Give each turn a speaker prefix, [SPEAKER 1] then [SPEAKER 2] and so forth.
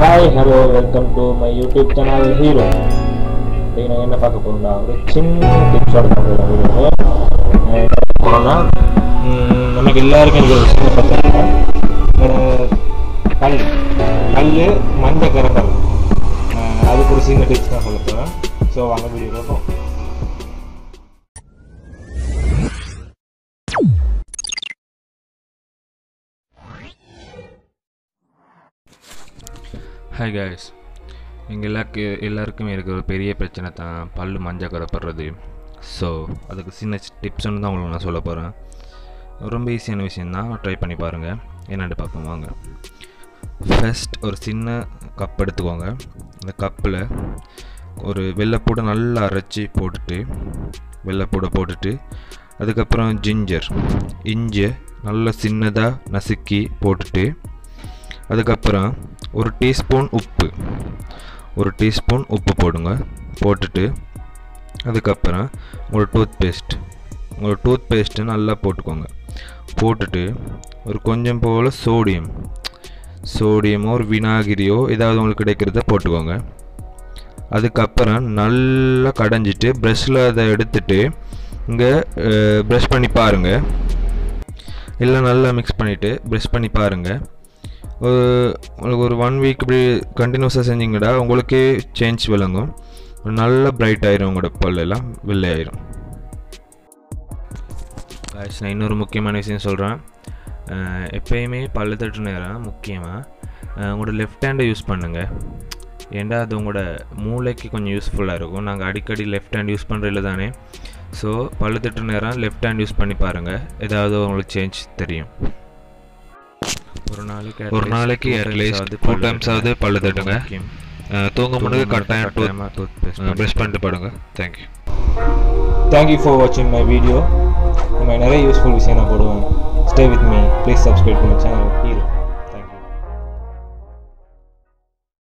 [SPEAKER 1] hi hello welcome to my YouTube channel hero இன்னைக்கு நான் என்ன பார்க்க போகிறோம்னா ஒரு சின்ன டிப்ஸோட பார்க்க வீடியோ போனோம்னா நமக்கு எல்லாருக்கும் இருக்கிற ஒரு சின்ன பிரச்சனை அஹ், கல் கல் மஞ்சள் கரண்டல் அதுக்கு ஒரு சின்ன டிப்ஸ் தான் சொல்ல போகிறேன் ஸோ வாங்க வீடியோ பார்ப்போம்
[SPEAKER 2] ஹாய் காய்ஸ் எங்கள் எல்லாருக்கு எல்லாருக்குமே இருக்கிற ஒரு பெரிய பிரச்சனை தான் பல்லு மஞ்சள் கரப்படுறது ஸோ அதுக்கு சின்ன டிப்ஸ் ஒன்று தான் உங்களுக்கு நான் சொல்ல போகிறேன் ரொம்ப ஈஸியான விஷயம் தான் ட்ரை பண்ணி பாருங்கள் என்னென்னு பார்ப்போம் வாங்க ஃபர்ஸ்ட் ஒரு சின்ன கப் எடுத்துக்கோங்க அந்த கப்பில் ஒரு வெள்ளைப்பூடை நல்லா அரைச்சி போட்டுட்டு வெள்ளைப்பூடை போட்டுட்டு அதுக்கப்புறம் ஜிஞ்சர் இஞ்சி நல்லா சின்னதாக நசுக்கி போட்டுட்டு அதுக்கப்புறம் ஒரு டீஸ்பூன் உப்பு ஒரு டீஸ்பூன் உப்பு போடுங்க போட்டுட்டு அதுக்கப்புறம் ஒரு டூத் பேஸ்ட் ஒரு டூத் பேஸ்ட்டு நல்லா போட்டுக்கோங்க போட்டுட்டு ஒரு கொஞ்சம் போல் சோடியம் சோடியமோ ஒரு வினாகிரியோ ஏதாவது உங்களுக்கு கிடைக்கிறத போட்டுக்கோங்க அதுக்கப்புறம் நல்லா கடைஞ்சிட்டு ப்ரெஷ்ஷில் அதை எடுத்துட்டு இங்கே ப்ரஷ் பண்ணி பாருங்கள் எல்லாம் நல்லா மிக்ஸ் பண்ணிவிட்டு ப்ரஷ் பண்ணி பாருங்கள் ஒரு உங்களுக்கு ஒரு ஒன் வீக் இப்படி கண்டினியூஸாக செஞ்சீங்கடா உங்களுக்கே சேஞ்ச் விளங்கும் ஒரு நல்ல பிரைட் ஆயிரும் உங்களோட பல்லெல்லாம் வெள்ளை ஆயிரும் Guys, நான் இன்னொரு முக்கியமான விஷயம் சொல்கிறேன் எப்பயுமே பல்லு தட்டு நேரம் முக்கியமாக உங்களோட லெஃப்ட் ஹேண்டை யூஸ் பண்ணுங்கள் ஏன்டா அது உங்களோட மூளைக்கு கொஞ்சம் யூஸ்ஃபுல்லாக இருக்கும் நாங்கள் அடிக்கடி லெஃப்ட் ஹேண்ட் யூஸ் பண்ணுறதில்ல தானே ஸோ பல்லு தட்டு நேரம் லெஃப்ட் ஹேண்ட் யூஸ் பண்ணி பாருங்கள் ஏதாவது உங்களுக்கு சேஞ்ச் தெரியும் ஒரு நாளைக்கு
[SPEAKER 3] ஒரு நாளைக்கு அட்லீஸ்ட் டூ டைம்ஸ் ஆகுது பல்லு தட்டுங்க அஹ் தூங்க முன்னாடி கட்டாயம்
[SPEAKER 2] டூத்
[SPEAKER 3] ப்ரெஷ் பண்ணிட்டு படுங்க தேங்க்யூ
[SPEAKER 1] தேங்க்யூ ஃபார் வாட்சிங் மை வீடியோ நம்ம நிறைய யூஸ்ஃபுல் விஷயம் நான் போடுவேன் stay with me please subscribe my channel hero